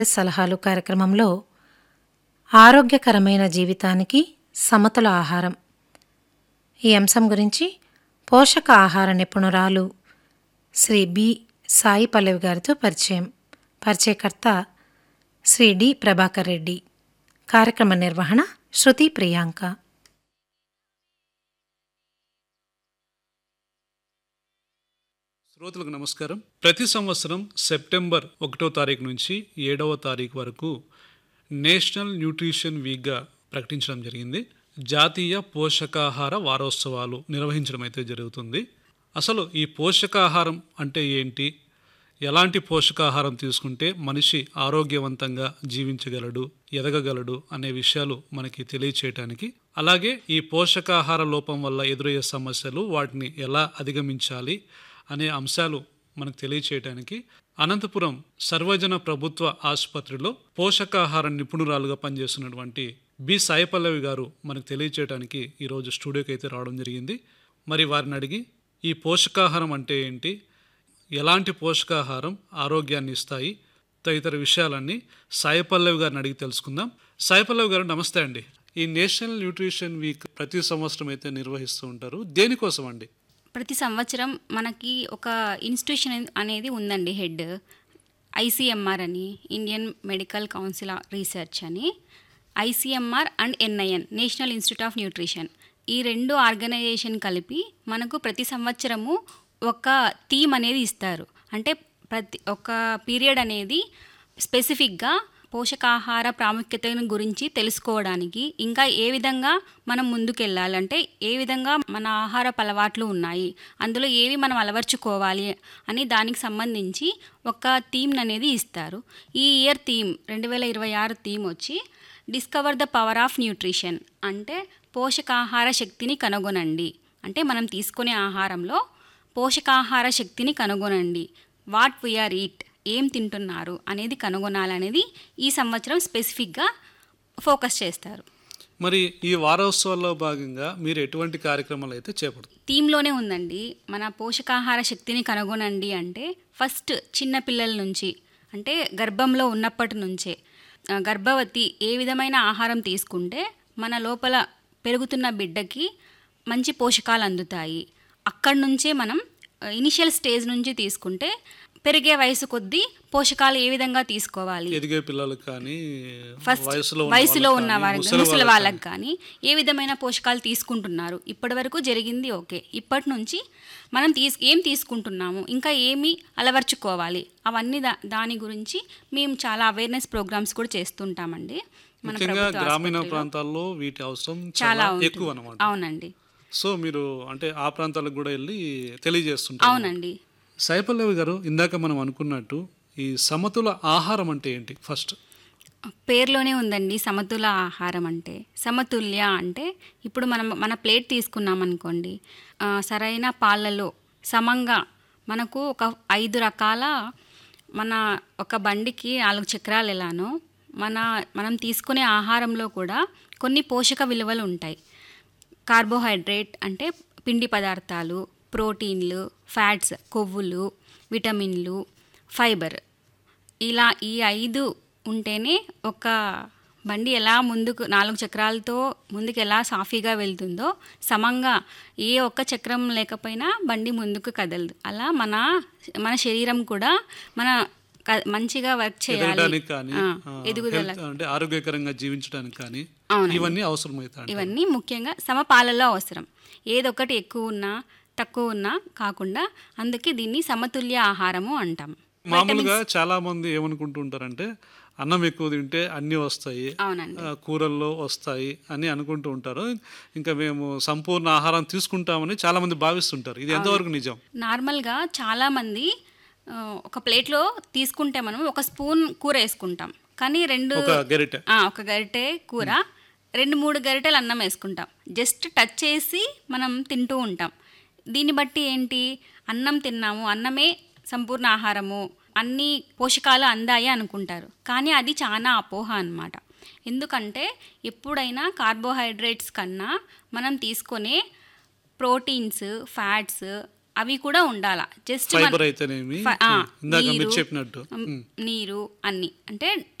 సలహాలు కార్యక్రమంలో ఆరోగ్యకరమైన జీవితానికి సమతుల ఆహారం ఈ అంశం గురించి పోషక ఆహార నిపుణురాలు శ్రీ బి సాయి పల్లవి గారితో పరిచయం పరిచయకర్త శ్రీ డి ప్రభాకర్ రెడ్డి కార్యక్రమ నిర్వహణ శృతి ప్రియాంక శ్రోతలకు నమస్కారం ప్రతి సంవత్సరం సెప్టెంబర్ ఒకటో తారీఖు నుంచి ఏడవ తారీఖు వరకు నేషనల్ న్యూట్రిషన్ వీక్గా ప్రకటించడం జరిగింది జాతీయ పోషకాహార వారోత్సవాలు నిర్వహించడం అయితే జరుగుతుంది అసలు ఈ పోషకాహారం అంటే ఏంటి ఎలాంటి పోషకాహారం తీసుకుంటే మనిషి ఆరోగ్యవంతంగా జీవించగలడు ఎదగగలడు అనే విషయాలు మనకి తెలియచేయటానికి అలాగే ఈ పోషకాహార లోపం వల్ల ఎదురయ్యే సమస్యలు వాటిని ఎలా అధిగమించాలి అనే అంశాలు మనకు తెలియచేయడానికి అనంతపురం సర్వజన ప్రభుత్వ ఆసుపత్రిలో పోషకాహార నిపుణురాలుగా పనిచేస్తున్నటువంటి బి సాయిపల్లవి గారు మనకు తెలియచేయడానికి ఈరోజు స్టూడియోకి అయితే రావడం జరిగింది మరి వారిని అడిగి ఈ పోషకాహారం అంటే ఏంటి ఎలాంటి పోషకాహారం ఆరోగ్యాన్ని ఇస్తాయి తదితర విషయాలన్నీ సాయిపల్లవి గారిని అడిగి తెలుసుకుందాం సాయిపల్లవి గారు నమస్తే అండి ఈ నేషనల్ న్యూట్రిషన్ వీక్ ప్రతి సంవత్సరం అయితే నిర్వహిస్తూ ఉంటారు దేనికోసం అండి ప్రతి సంవత్సరం మనకి ఒక ఇన్స్టిట్యూషన్ అనేది ఉందండి హెడ్ ఐసీఎంఆర్ అని ఇండియన్ మెడికల్ కౌన్సిల్ రీసెర్చ్ అని ICMR and NIN National Institute of Nutrition ఈ రెండు ఆర్గనైజేషన్ కలిపి మనకు ప్రతి సంవత్సరము ఒక థీమ్ అనేది ఇస్తారు అంటే ప్రతి ఒక పీరియడ్ అనేది స్పెసిఫిక్గా పోషకాహార ప్రాముఖ్యతను గురించి తెలుసుకోవడానికి ఇంకా ఏ విధంగా మనం ముందుకెళ్ళాలంటే ఏ విధంగా మన ఆహార అలవాట్లు ఉన్నాయి అందులో ఏవి మనం అలవర్చుకోవాలి అని దానికి సంబంధించి ఒక థీమ్ అనేది ఇస్తారు ఈ ఇయర్ థీమ్ రెండు వేల ఇరవై ఆరు థీమ్ వచ్చి discover the power of nutrition అంటే పోషకాహార శక్తిని కనుగొనండి అంటే మనం తీసుకునే ఆహారంలో పోషకాహార శక్తిని కనుగొనండి వాట్ వీఆర్ ఈట్ ఏం తింటున్నారు అనేది కనుగొనాలనేది ఈ సంవత్సరం స్పెసిఫిక్గా ఫోకస్ చేస్తారు మరి ఈ వారోత్సవాల్లో భాగంగా మీరు ఎటువంటి కార్యక్రమాలు అయితే చేపడుతుంది థీమ్లోనే ఉందండి మన పోషకాహార శక్తిని కనుగొనండి అంటే ఫస్ట్ చిన్న పిల్లల నుంచి అంటే గర్భంలో ఉన్నప్పటి నుంచే ఆ, గర్భవతి ఏ విధమైన ఆహారం తీసుకుంటే మన లోపల పెరుగుతున్న బిడ్డకి మంచి పోషకాలు అందుతాయి అక్కడి నుంచే మనం ఇనిషియల్ స్టేజ్ నుంచి తీసుకుంటే పెరిగే వయసు కొద్దీ పోషకాలు ఏ విధంగా తీసుకోవాలి ఎదిగే పిల్లలకు కానీ ఫస్ట్ వయసులో ఉన్న వయసులో వాళ్ళకి ఉన్న కానీ, వారికి ముసలి ముసలి వాళ్ళకి వాళ్ళకి కానీ ఏ విధమైన పోషకాలు తీసుకుంటున్నారు ఇప్పటి వరకు జరిగింది ఓకే ఇప్పటి నుంచి మనం తీసు ఏం తీసుకుంటున్నాము ఇంకా ఏమి అలవర్చుకోవాలి అవన్నీ దా దాని గురించి మేము చాలా అవేర్నెస్ ప్రోగ్రామ్స్ కూడా చేస్తుంటామండి మన ముఖ్యంగా ప్రభుత్వ గ్రామీణ ఆసుపత్రిలో. ప్రాంతాల్లో వీటి అవసరం చాలా చాలా ఉంటుంది. ఎక్కువ అనమాట అవునండి సో మీరు అంటే ఆ ప్రాంతాలకు కూడా వెళ్ళి తెలియజేస్తుంటారు అవునండి సాయిపల్లవి గారు ఇందాక మనం అనుకున్నట్టు ఈ సమతుల ఆహారం అంటే ఏంటి ఫస్ట్ పేర్లోనే ఉందండి సమతుల ఆహారం అంటే సమతుల్య అంటే ఇప్పుడు మనం మన ప్లేట్ తీసుకున్నాం అనుకోండి ఆ, సరైన పాలలో సమంగా మనకు ఒక ఐదు రకాల మన ఒక బండికి నాలుగు చక్రాలు ఎలానో మన మనం తీసుకునే ఆహారంలో కూడా కొన్ని పోషక విలువలు ఉంటాయి కార్బోహైడ్రేట్ అంటే పిండి పదార్థాలు ప్రోటీన్లు ఫ్యాట్స్ కొవ్వులు విటమిన్లు ఫైబర్ ఇలా ఈ ఐదు ఉంటేనే ఒక బండి ఎలా ముందుకు నాలుగు చక్రాలతో ముందుకు ఎలా సాఫీగా వెళ్తుందో సమంగా ఏ ఒక్క చక్రం లేకపోయినా బండి ముందుకు కదలదు అలా మన మన శరీరం కూడా మన క- మంచిగా వర్క్ చేయాలి ఎదగడానికి కానీ ఆ, ఆ, ఎదుగుదల health అంటే ఆరోగ్యకరంగా జీవించడానికి కానీ అవునండి. ఇవన్నీ అవసరమవుతాయి ఇవన్నీ ముఖ్యంగా సమపాలలో అవసరం ఏదొకటి ఎక్కువ ఉన్నా తక్కువ ఉన్నా కాకుండా అందుకే దీన్ని సమతుల్య ఆహారము అంటాం మామూలుగా చాలా మంది ఏమనుకుంటూ ఉంటారంటే అన్నం ఎక్కువ తింటే అన్నీ వస్తాయి అవునండి ఆ, కూరల్లో వస్తాయి అని అనుకుంటూ ఉంటారు ఇంకా మేము సంపూర్ణ ఆహారం తీసుకుంటామని చాలా మంది భావిస్తుంటారు ఇది ఎంతవరకు నిజం నార్మల్గా చాలామంది ఆ, ఒక ప్లేట్లో తీసుకుంటే మనం ఒక స్పూన్ కూర వేసుకుంటాం కానీ రెండు ఒక గెరిటె ఆ, ఒక గరిటె కూర రెండు మూడు గరిటెలు అన్నం వేసుకుంటాం జస్ట్ టచ్ చేసి మనం తింటూ ఉంటాం దీన్ని బట్టి ఏంటి అన్నం తిన్నాము అన్నమే సంపూర్ణ ఆహారము అన్ని పోషకాలు అందాయి అనుకుంటారు కానీ అది చాలా అపోహ అన్నమాట ఎందుకంటే ఎప్పుడైనా కార్బోహైడ్రేట్స్ కన్నా మనం తీసుకునే ప్రోటీన్స్ ఫ్యాట్స్ అవి కూడా ఉండాలా జస్ట్ ఫైబర్ అయితేనేమి ఫ- ఆ, ఇందాక మీరు నీరు, చెప్పినట్టు మ్, నీరు అన్ని అంటే